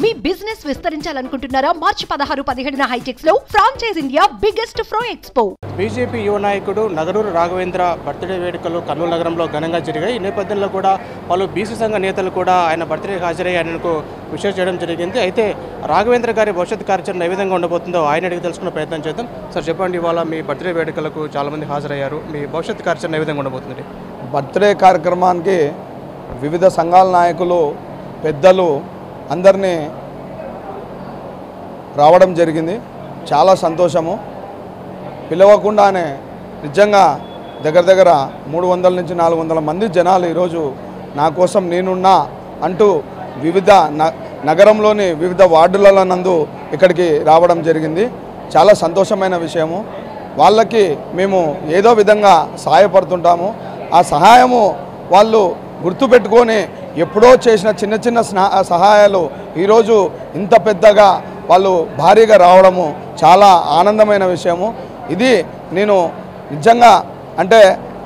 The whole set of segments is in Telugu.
మీ బిజినెస్ విస్తరించాలనుకుంటున్నారా మార్చి పదహారు పదిహేడున హైటెక్స్ లో ఫ్రాంచైజ్ ఇండియా బిగ్గెస్ట్ ఫ్రో ఎక్స్పో బీజేపీ యువ నాయకుడు నగరూరు రాఘవేంద్ర బర్త్డే వేడుకలు కర్నూలు నగరంలో ఘనంగా జరిగాయి ఈ నేపథ్యంలో కూడా పలు బీసీ సంఘ నేతలు కూడా ఆయన బర్త్డేకి హాజరై ఆయనకు విషయం చేయడం జరిగింది అయితే రాఘవేంద్ర గారి భవిష్యత్ కార్యాచరణ ఏ విధంగా ఉండబోతుందో ఆయన అడిగి తెలుసుకునే ప్రయత్నం చేద్దాం సార్ చెప్పండి ఇవాళ మీ బర్త్డే వేడుకలకు చాలామంది హాజరయ్యారు మీ భవిష్యత్ కార్యాచరణ ఏ విధంగా ఉండబోతుంది బర్త్డే కార్యక్రమానికి వివిధ సంఘాల నాయకులు పెద్దలు అందరినీ రావడం జరిగింది చాలా సంతోషము పిలవకుండానే నిజంగా దగ్గర దగ్గర మూడు వందల నుంచి నాలుగు వందల మంది జనాలు ఈరోజు నా కోసం నేనున్నా అంటూ వివిధ న నగరంలోని వివిధ వార్డుల నందు ఇక్కడికి రావడం జరిగింది చాలా సంతోషమైన విషయము వాళ్ళకి మేము ఏదో విధంగా సహాయపడుతుంటాము ఆ సహాయము వాళ్ళు గుర్తుపెట్టుకొని ఎప్పుడో చేసిన చిన్న చిన్న స్నా- సహాయాలు ఈరోజు ఇంత పెద్దగా వాళ్ళు భారీగా రావడము చాలా ఆనందమైన విషయము ఇది నేను నిజంగా అంటే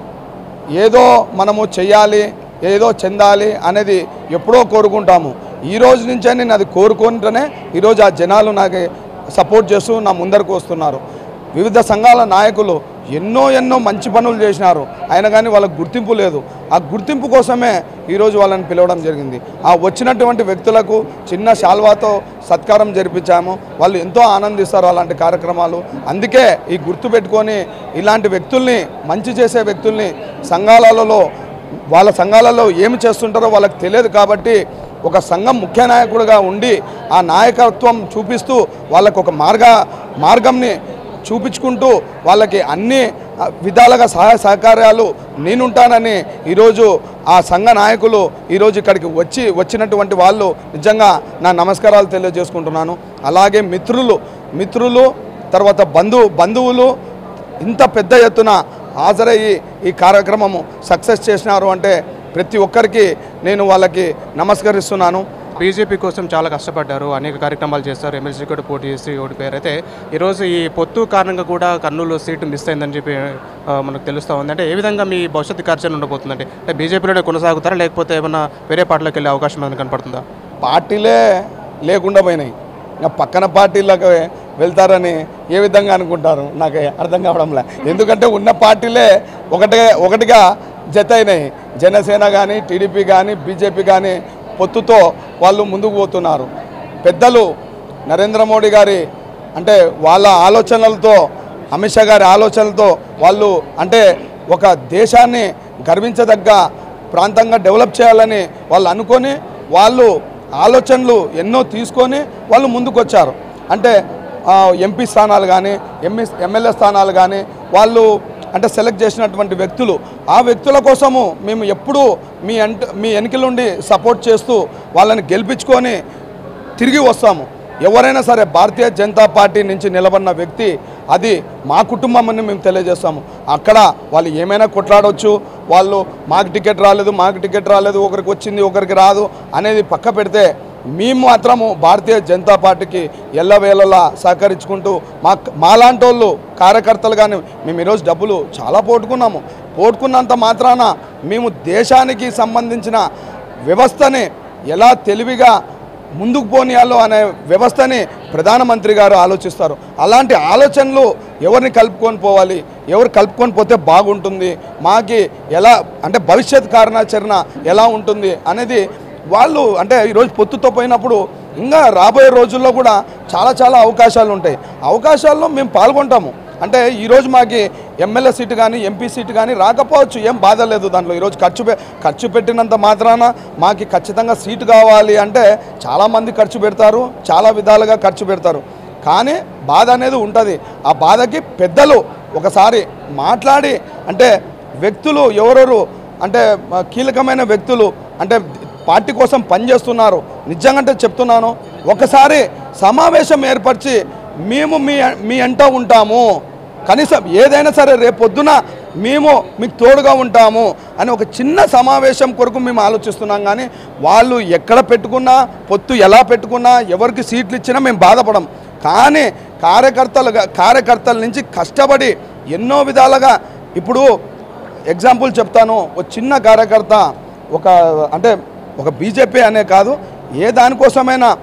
ఏదో మనము చెయ్యాలి ఏదో చెందాలి అనేది ఎప్పుడో కోరుకుంటాము ఈ రోజు నుంచే నేను అది కోరుకుంటేనే ఈరోజు ఆ జనాలు నాకు సపోర్ట్ చేస్తూ నా ముందరకు వస్తున్నారు వివిధ సంఘాల నాయకులు ఎన్నో ఎన్నో మంచి పనులు చేసినారు అయినా కానీ వాళ్ళకి గుర్తింపు లేదు ఆ గుర్తింపు కోసమే ఈరోజు వాళ్ళని పిలవడం జరిగింది ఆ వచ్చినటువంటి వ్యక్తులకు చిన్న శాల్వాతో సత్కారం జరిపించాము వాళ్ళు ఎంతో ఆనందిస్తారు అలాంటి కార్యక్రమాలు అందుకే ఈ గుర్తు పెట్టుకొని ఇలాంటి వ్యక్తుల్ని మంచి చేసే వ్యక్తుల్ని సంఘాలలో వాళ్ళ సంఘాలలో ఏమి చేస్తుంటారో వాళ్ళకి తెలియదు కాబట్టి ఒక సంఘం ముఖ్య నాయకుడిగా ఉండి ఆ నాయకత్వం చూపిస్తూ వాళ్ళకు ఒక మార్గ మార్గంని చూపించుకుంటూ వాళ్ళకి అన్ని ఆ, విధాలుగా సహాయ సహకార్యాలు నేనుంటానని ఈరోజు ఆ సంఘ నాయకులు ఈరోజు ఇక్కడికి వచ్చి వచ్చినటువంటి వాళ్ళు నిజంగా నా నమస్కారాలు తెలియజేసుకుంటున్నాను అలాగే మిత్రులు మిత్రులు తర్వాత బంధు బంధువులు ఇంత పెద్ద ఎత్తున హాజరయ్యి ఈ కార్యక్రమము సక్సెస్ చేసినారు అంటే ప్రతి ఒక్కరికి నేను వాళ్ళకి నమస్కరిస్తున్నాను బీజేపీ కోసం చాలా కష్టపడ్డారు అనేక కార్యక్రమాలు చేస్తారు ఎమ్మెల్సీ కూడా పోటీ చేసి ఓడిపోయారు అయితే ఈరోజు ఈ పొత్తు కారణంగా కూడా కర్నూలు సీటు మిస్ అయిందని చెప్పి ఆ, మనకు తెలుస్తూ ఉంది అంటే ఏ విధంగా మీ భవిష్యత్తు కార్యాచరణ ఉండబోతుందంటే అంటే బీజేపీలోనే కొనసాగుతారా లేకపోతే ఏమైనా వేరే పార్టీలోకి వెళ్ళే అవకాశం ఏమైనా కనపడుతుందా పార్టీలే లేకుండా పోయినాయి ఇంకా పక్కన పార్టీలకు వెళ్తారని ఏ విధంగా అనుకుంటారు నాకు అర్థం కావడంలే ఎందుకంటే ఉన్న పార్టీలే ఒకటే ఒకటిగా జత అయినాయి జనసేన కానీ టీడీపీ కానీ బీజేపీ కానీ పొత్తుతో వాళ్ళు ముందుకు పోతున్నారు పెద్దలు నరేంద్ర మోడీ గారి అంటే వాళ్ళ ఆలోచనలతో అమిత్ షా గారి ఆలోచనలతో వాళ్ళు అంటే ఒక దేశాన్ని గర్వించదగ్గ ప్రాంతంగా డెవలప్ చేయాలని వాళ్ళు అనుకొని వాళ్ళు ఆలోచనలు ఎన్నో తీసుకొని వాళ్ళు ముందుకొచ్చారు అంటే ఆ, ఎంపీ స్థానాలు కానీ ఎంఈ ఎమ్మెల్యే స్థానాలు కానీ వాళ్ళు అంటే సెలెక్ట్ చేసినటువంటి వ్యక్తులు ఆ వ్యక్తుల కోసము మేము ఎప్పుడూ మీ అంట మీ వెనుకలుండి సపోర్ట్ చేస్తూ వాళ్ళని గెలిపించుకొని తిరిగి వస్తాము ఎవరైనా సరే భారతీయ జనతా పార్టీ నుంచి నిలబడిన వ్యక్తి అది మా కుటుంబం అని మేము తెలియజేస్తాము అక్కడ వాళ్ళు ఏమైనా కొట్లాడవచ్చు వాళ్ళు మాకు టికెట్ రాలేదు మాకు టికెట్ రాలేదు ఒకరికి వచ్చింది ఒకరికి రాదు అనేది పక్క పెడితే మేము మాత్రము భారతీయ జనతా పార్టీకి ఎల్లవేళలా సహకరించుకుంటూ మా మాలాంటి వాళ్ళు కార్యకర్తలు కానీ మేము ఈరోజు డబ్బులు చాలా పోటుకున్నాము పోటుకున్నంత మాత్రాన మేము దేశానికి సంబంధించిన వ్యవస్థని ఎలా తెలివిగా ముందుకు పోనీయాలో అనే వ్యవస్థని ప్రధానమంత్రి గారు ఆలోచిస్తారు అలాంటి ఆలోచనలు ఎవరిని కలుపుకొని పోవాలి ఎవరు కలుపుకొని పోతే బాగుంటుంది మాకి ఎలా అంటే భవిష్యత్ కార్యాచరణ ఎలా ఉంటుంది అనేది వాళ్ళు అంటే ఈరోజు పొత్తుతో పోయినప్పుడు ఇంకా రాబోయే రోజుల్లో కూడా చాలా చాలా అవకాశాలు ఉంటాయి అవకాశాల్లో మేము పాల్గొంటాము అంటే ఈరోజు మాకి ఎమ్మెల్యే సీటు కానీ ఎంపీ సీటు కానీ రాకపోవచ్చు ఏం బాధ లేదు దాంట్లో ఈరోజు ఖర్చు పె ఖర్చు పెట్టినంత మాత్రాన మాకి ఖచ్చితంగా సీటు కావాలి అంటే చాలామంది ఖర్చు పెడతారు చాలా విధాలుగా ఖర్చు పెడతారు కానీ బాధ అనేది ఉంటుంది ఆ బాధకి పెద్దలు ఒకసారి మాట్లాడి అంటే వ్యక్తులు ఎవరెవరు అంటే ఆ, కీలకమైన వ్యక్తులు అంటే పార్టీ కోసం పనిచేస్తున్నారు నిజంగా చెప్తున్నాను ఒకసారి సమావేశం ఏర్పరిచి మేము మీ మీ అంట ఉంటాము కనీసం ఏదైనా సరే రేపొద్దున మేము మీకు తోడుగా ఉంటాము అని ఒక చిన్న సమావేశం కొరకు మేము ఆలోచిస్తున్నాం కానీ వాళ్ళు ఎక్కడ పెట్టుకున్నా పొత్తు ఎలా పెట్టుకున్నా ఎవరికి సీట్లు ఇచ్చినా మేము బాధపడం కానీ కార్యకర్తలుగా కార్యకర్తల నుంచి కష్టపడి ఎన్నో విధాలుగా ఇప్పుడు ఎగ్జాంపుల్ చెప్తాను ఒక చిన్న కార్యకర్త ఒక అంటే ఒక బీజేపీ అనే కాదు ఏ దానికోసమైనా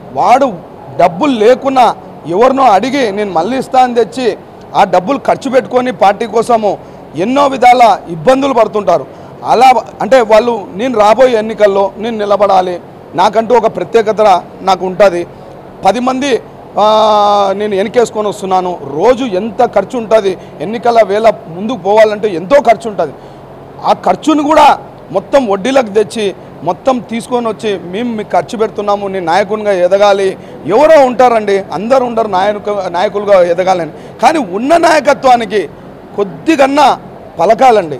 వాడు డబ్బులు లేకున్నా ఎవరినో అడిగి నేను మళ్ళీ ఇస్తా అని తెచ్చి ఆ డబ్బులు ఖర్చు పెట్టుకొని పార్టీ కోసము ఎన్నో విధాల ఇబ్బందులు పడుతుంటారు అలా అంటే వాళ్ళు నేను రాబోయే ఎన్నికల్లో నేను నిలబడాలి నాకంటూ ఒక ప్రత్యేకత నాకు ఉంటుంది పది మంది ఆ, నేను ఎన్నికేసుకొని వస్తున్నాను రోజు ఎంత ఖర్చు ఉంటుంది ఎన్నికల వేళ ముందుకు పోవాలంటే ఎంతో ఖర్చు ఉంటుంది ఆ ఖర్చును కూడా మొత్తం వడ్డీలకు తెచ్చి మొత్తం తీసుకొని వచ్చి మేము మీకు ఖర్చు పెడుతున్నాము నేను నాయకునిగా ఎదగాలి ఎవరో ఉంటారండి అందరూ ఉండరు నాయకు నాయకులుగా ఎదగాలని కానీ ఉన్న నాయకత్వానికి కొద్దిగన్నా పలకాలండి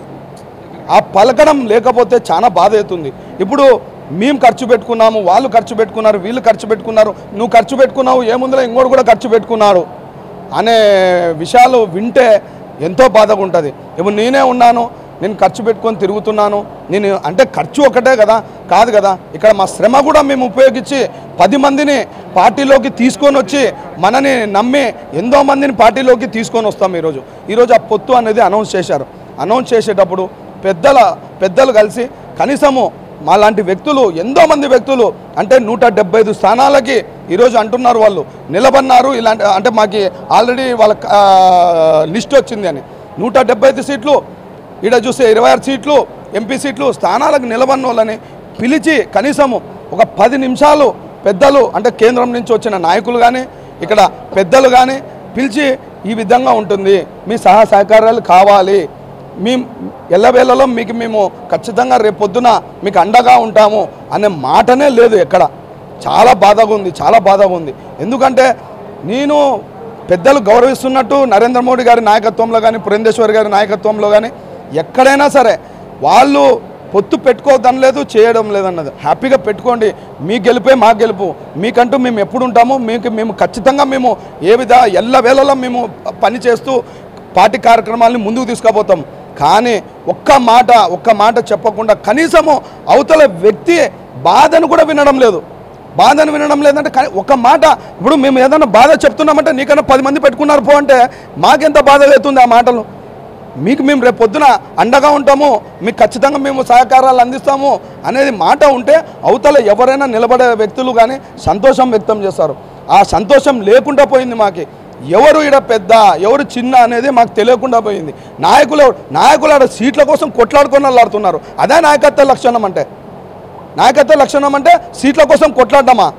ఆ పలకడం లేకపోతే చాలా బాధ అవుతుంది ఇప్పుడు మేము ఖర్చు పెట్టుకున్నాము వాళ్ళు ఖర్చు పెట్టుకున్నారు వీళ్ళు ఖర్చు పెట్టుకున్నారు నువ్వు ఖర్చు పెట్టుకున్నావు ఏముందిలో ఇంకోటి కూడా ఖర్చు పెట్టుకున్నాడు అనే విషయాలు వింటే ఎంతో బాధగా ఉంటుంది ఇప్పుడు నేనే ఉన్నాను నేను ఖర్చు పెట్టుకొని తిరుగుతున్నాను నేను అంటే ఖర్చు ఒకటే కదా కాదు కదా ఇక్కడ మా శ్రమ కూడా మేము ఉపయోగించి పది మందిని పార్టీలోకి తీసుకొని వచ్చి మనని నమ్మి ఎంతో మందిని పార్టీలోకి తీసుకొని వస్తాం ఈరోజు ఈరోజు ఆ పొత్తు అనేది అనౌన్స్ చేశారు అనౌన్స్ చేసేటప్పుడు పెద్దల పెద్దలు కలిసి కనీసము మా లాంటి వ్యక్తులు ఎంతో మంది వ్యక్తులు అంటే నూట డెబ్బై ఐదు స్థానాలకి ఈరోజు అంటున్నారు వాళ్ళు నిలబడినారు ఇలాంటి అంటే మాకు ఆల్రెడీ వాళ్ళ ఆ, లిస్ట్ వచ్చింది అని నూట డెబ్బై ఐదు సీట్లు ఈడ చూస్తే ఇరవై ఆరు సీట్లు ఎంపీ సీట్లు స్థానాలకు నిలబడిన వాళ్ళని పిలిచి కనీసము ఒక పది నిమిషాలు పెద్దలు అంటే కేంద్రం నుంచి వచ్చిన నాయకులు కానీ ఇక్కడ పెద్దలు కానీ పిలిచి ఈ విధంగా ఉంటుంది మీ సహా సహకారాలు కావాలి మేము ఎల్లవేళలో మీకు మేము ఖచ్చితంగా రేపు పొద్దున మీకు అండగా ఉంటాము అనే మాటనే లేదు ఎక్కడ చాలా బాధగా ఉంది చాలా బాధగా ఉంది ఎందుకంటే నేను పెద్దలు గౌరవిస్తున్నట్టు నరేంద్ర మోడీ గారి నాయకత్వంలో కానీ పురంధేశ్వరి గారి నాయకత్వంలో కానీ ఎక్కడైనా సరే వాళ్ళు పొత్తు పెట్టుకోవద్దని లేదు చేయడం లేదన్నది హ్యాపీగా పెట్టుకోండి మీ గెలిపే మా గెలుపు మీకంటూ మేము ఎప్పుడు ఉంటామో మీకు మేము ఖచ్చితంగా మేము ఏ విధ ఎల్ల వేళలో మేము పని చేస్తూ పార్టీ కార్యక్రమాలని ముందుకు తీసుకుపోతాం కానీ ఒక్క మాట ఒక్క మాట చెప్పకుండా కనీసము అవతల వ్యక్తి బాధను కూడా వినడం లేదు బాధను వినడం లేదంటే కనీ- ఒక మాట ఇప్పుడు మేము ఏదైనా బాధ చెప్తున్నామంటే నీకన్నా పది మంది పెట్టుకున్నారు పో అంటే మాకెంత బాధ అవుతుంది ఆ మాటలు మీకు మేము రేపు పొద్దున అండగా ఉంటాము మీకు ఖచ్చితంగా మేము సహకారాలు అందిస్తాము అనేది మాట ఉంటే అవతల ఎవరైనా నిలబడే వ్యక్తులు కానీ సంతోషం వ్యక్తం చేస్తారు ఆ సంతోషం లేకుండా పోయింది మాకి ఎవరు ఈడ పెద్ద ఎవరు చిన్న అనేది మాకు తెలియకుండా పోయింది నాయకులు ఎవరు- నాయకులు ఆడ సీట్ల కోసం కొట్లాడుకొని ఆడుతున్నారు అదే నాయకత్వ లక్షణం అంటే నాయకత్వ లక్షణం అంటే సీట్ల కోసం కొట్లాడమా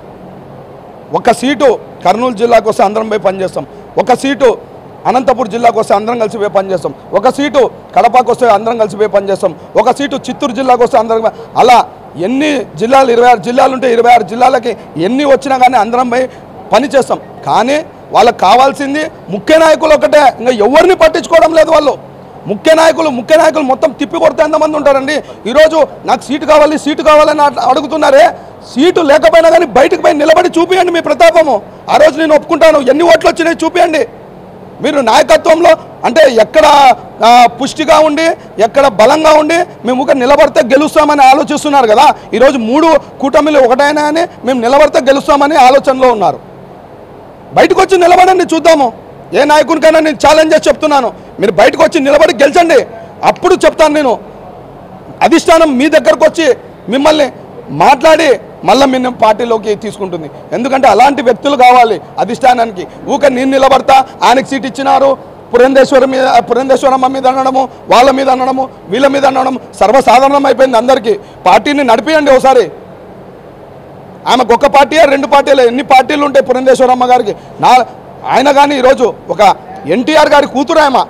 ఒక సీటు కర్నూలు జిల్లాకు వస్తే అందరం పోయి పనిచేస్తాం ఒక సీటు అనంతపూర్ జిల్లాకు వస్తే అందరం కలిసి పోయి పనిచేస్తాం ఒక సీటు కడపకు వస్తే అందరం కలిసి పోయి పనిచేస్తాం ఒక సీటు చిత్తూరు జిల్లాకు వస్తే అందరం పోయి- అలా ఎన్ని జిల్లాలు ఇరవై ఆరు జిల్లాలు ఉంటే ఇరవై ఆరు జిల్లాలకి ఎన్ని వచ్చినా కానీ అందరం పోయి పని చేస్తాం కానీ వాళ్ళకి కావాల్సింది ముఖ్య నాయకులు ఒకటే ఇంకా ఎవరిని పట్టించుకోవడం లేదు వాళ్ళు ముఖ్య నాయకులు ముఖ్య నాయకులు మొత్తం తిప్పి కొడితే ఎంతమంది ఉంటారండి ఈరోజు నాకు సీటు కావాలి సీటు కావాలని అట్లా అడుగుతున్నారే సీటు లేకపోయినా కానీ బయటకు పోయి నిలబడి చూపియండి మీ ప్రతాపము ఆ రోజు నేను ఒప్పుకుంటాను ఎన్ని ఓట్లు వచ్చినాయి చూపియండి మీరు నాయకత్వంలో అంటే ఎక్కడ ఆ, పుష్టిగా ఉండి ఎక్కడ బలంగా ఉండి మేము ఊరికే నిలబడితే గెలుస్తామని ఆలోచిస్తున్నారు కదా ఈరోజు మూడు కూటమిలు ఒకటైనా అని మేము నిలబడితే గెలుస్తామని ఆలోచనలో ఉన్నారు బయటకు వచ్చి నిలబడండి చూద్దాము ఏ నాయకునికైనా నేను ఛాలెంజ్ చేసి చెప్తున్నాను మీరు బయటకు వచ్చి నిలబడి గెలిచండి అప్పుడు చెప్తాను నేను అధిష్టానం మీ దగ్గరకు వచ్చి మిమ్మల్ని మాట్లాడి మళ్ళీ మీ పార్టీలోకి తీసుకుంటుంది ఎందుకంటే అలాంటి వ్యక్తులు కావాలి అధిష్టానానికి ఊక నేను నిలబడతా ఆయనకి సీట్ ఇచ్చినారు పురంధేశ్వరం మీద పురంధేశ్వరమ్మ మీద అనడము వాళ్ళ మీద అనడము వీళ్ళ మీద అనడం సర్వసాధారణం అయిపోయింది అందరికీ పార్టీని నడిపియండి ఒకసారి ఆమెకు ఒక పార్టీయే రెండు పార్టీలే ఎన్ని పార్టీలు ఉంటాయి పురంధేశ్వరమ్మ గారికి నా ఆయన కానీ ఈరోజు ఒక ఎన్టీఆర్ గారి కూతురు ఆమె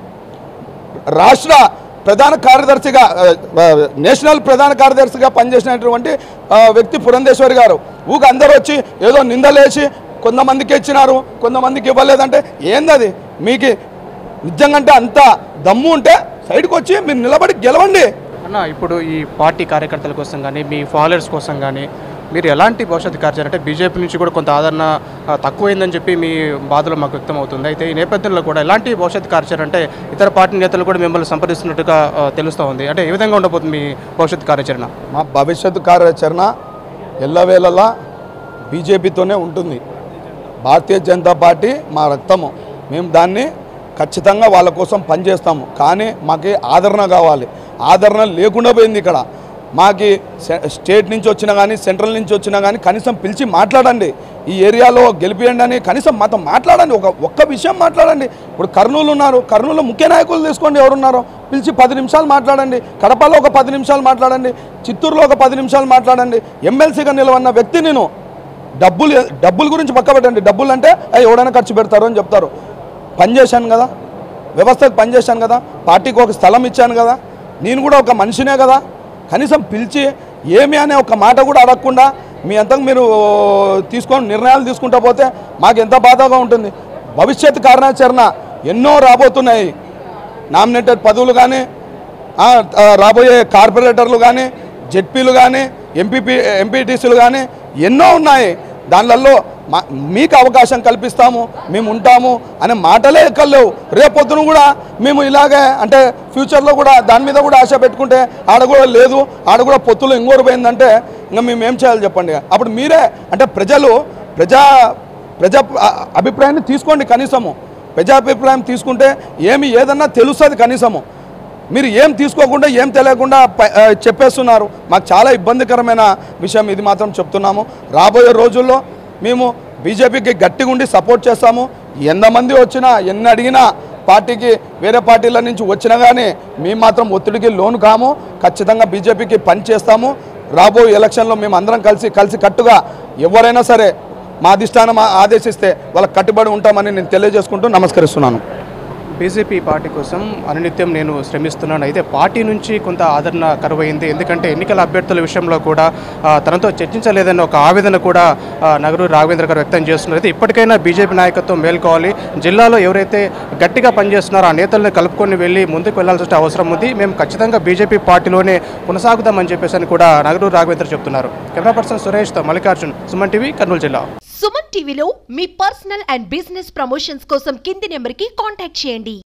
రాష్ట్ర ప్రధాన కార్యదర్శిగా ఆ, ఆ, నేషనల్ ప్రధాన కార్యదర్శిగా పనిచేసినటువంటి ఆ, వ్యక్తి పురంధేశ్వరి గారు ఊక అందరూ వచ్చి ఏదో నిందలేసి కొంతమందికి ఇచ్చినారు కొంతమందికి ఇవ్వలేదంటే ఏందది మీకు నిజంగా అంత దమ్ము ఉంటే సైడ్కి వచ్చి మీరు నిలబడి గెలవండి అన్న ఇప్పుడు ఈ పార్టీ కార్యకర్తల కోసం కానీ మీ ఫాలోవర్స్ కోసం కానీ మీరు ఎలాంటి భవిష్యత్తు కార్యాచరణ అంటే బీజేపీ నుంచి కూడా కొంత ఆదరణ ఆ, తక్కువైందని చెప్పి మీ బాధలు మాకు వ్యక్తం అవుతుంది అయితే ఈ నేపథ్యంలో కూడా ఎలాంటి భవిష్యత్తు కార్యాచరణ అంటే ఇతర పార్టీ నేతలు కూడా మిమ్మల్ని సంప్రదిస్తున్నట్టుగా ఆ, తెలుస్తూ ఉంది అంటే ఏ విధంగా ఉండబోతుంది మీ భవిష్యత్తు కార్యాచరణ మా భవిష్యత్తు కార్యాచరణ ఎల్లవేళలా బీజేపీతోనే ఉంటుంది భారతీయ జనతా పార్టీ మా రక్తము మేము దాన్ని ఖచ్చితంగా వాళ్ళ కోసం పనిచేస్తాము కానీ మాకు ఆదరణ కావాలి ఆదరణ లేకుండా పోయింది ఇక్కడ మాకి సె- స్టేట్ నుంచి వచ్చినా కానీ సెంట్రల్ నుంచి వచ్చినా కానీ కనీసం పిలిచి మాట్లాడండి ఈ ఏరియాలో గెలిపియండి అని కనీసం మాతో మాట్లాడండి ఒక ఒక్క విషయం మాట్లాడండి ఇప్పుడు కర్నూలు ఉన్నారు కర్నూలు ముఖ్య నాయకులు తీసుకోండి ఎవరున్నారో పిలిచి పది నిమిషాలు మాట్లాడండి కడపలో ఒక పది నిమిషాలు మాట్లాడండి చిత్తూరులో ఒక పది నిమిషాలు మాట్లాడండి ఎమ్మెల్సీగా నిలవన్న వ్యక్తి నేను డబ్బులు డబ్బుల గురించి పక్క పెట్టండి డబ్బులు అంటే "ఏ, ఎవడైనా ఖర్చు పెడతారు అని చెప్తారు పని చేశాను కదా వ్యవస్థకు పని చేశాను కదా పార్టీకి ఒక స్థలం ఇచ్చాను కదా నేను కూడా ఒక మనిషినే కదా కనీసం పిలిచి ఏమి అనే ఒక మాట కూడా అడగకుండా మీ అంతకు మీరు తీసుకొని నిర్ణయాలు తీసుకుంటా పోతే మాకు ఎంత బాధగా ఉంటుంది భవిష్యత్ కార్యాచరణ ఎన్నో రాబోతున్నాయి నామినేటెడ్ పదవులు కానీ ఆ, ఆ, రాబోయే కార్పొరేటర్లు కానీ జెడ్పీలు కానీ ఎంపీపీ ఎంపీటీసీలు కానీ ఎన్నో ఉన్నాయి దానిలలో మా మీకు అవకాశం కల్పిస్తాము మేము ఉంటాము అనే మాటలే ఎక్కలేవు రేపొద్దున కూడా మేము ఇలాగే అంటే ఫ్యూచర్లో కూడా దాని మీద కూడా ఆశ పెట్టుకుంటే ఆడ కూడా లేదు ఆడ కూడా పొత్తులు ఇంకోరు పోయిందంటే ఇంకా మేము ఏం చేయాలి చెప్పండి అప్పుడు మీరే అంటే ప్రజలు ప్రజా ప్రజా అ- అభిప్రాయాన్ని తీసుకోండి కనీసము ప్రజాభిప్రాయం తీసుకుంటే ఏమి ఏదన్నా తెలుస్తుంది కనీసము మీరు ఏం తీసుకోకుండా ఏం తెలియకుండా ప- ఆ, చెప్పేస్తున్నారు మాకు చాలా ఇబ్బందికరమైన విషయం ఇది మాత్రం చెప్తున్నాము రాబోయే రోజుల్లో మేము బీజేపీకి గట్టిగా ఉండి సపోర్ట్ చేస్తాము ఎంతమంది వచ్చినా ఎన్ని అడిగినా పార్టీకి వేరే పార్టీల నుంచి వచ్చినా కానీ మేము మాత్రం ఒత్తిడికి లోను కాము ఖచ్చితంగా బీజేపీకి పని చేస్తాము రాబోయే ఎలక్షన్లో మేము అందరం కలిసి కలిసి కట్టుగా ఎవరైనా సరే మా అధిష్టానం ఆ- ఆదేశిస్తే వాళ్ళకి కట్టుబడి ఉంటామని నేను తెలియజేసుకుంటూ నమస్కరిస్తున్నాను బీజేపీ పార్టీ కోసం అనునిత్యం నేను శ్రమిస్తున్నాను అయితే పార్టీ నుంచి కొంత ఆదరణ కరువైంది ఎందుకంటే ఎన్నికల అభ్యర్థుల విషయంలో కూడా ఆ, తనతో చర్చించలేదన్న ఒక ఆవేదన కూడా ఆ, నగరు రాఘవేంద్ర గారు వ్యక్తం చేస్తున్నారు అయితే ఇప్పటికైనా బీజేపీ నాయకత్వం మేల్కోవాలి జిల్లాలో ఎవరైతే గట్టిగా పనిచేస్తున్నారో ఆ నేతలను కలుపుకొని వెళ్ళి ముందుకు వెళ్లాల్సిన అవసరం ఉంది మేము ఖచ్చితంగా బీజేపీ పార్టీలోనే కొనసాగుతామని చెప్పేసి అని కూడా నగరు రాఘవేంద్ర చెప్తున్నారు కెమెరా పర్సన్ సురేష్తో మల్లికార్జున్ సుమన్ టీవీ కర్నూలు జిల్లా సుమన్ టీవీలో మీ పర్సనల్ అండ్ బిజినెస్ ప్రమోషన్స్ కోసం కింది నెంబర్కి కాంటాక్ట్ చేయండి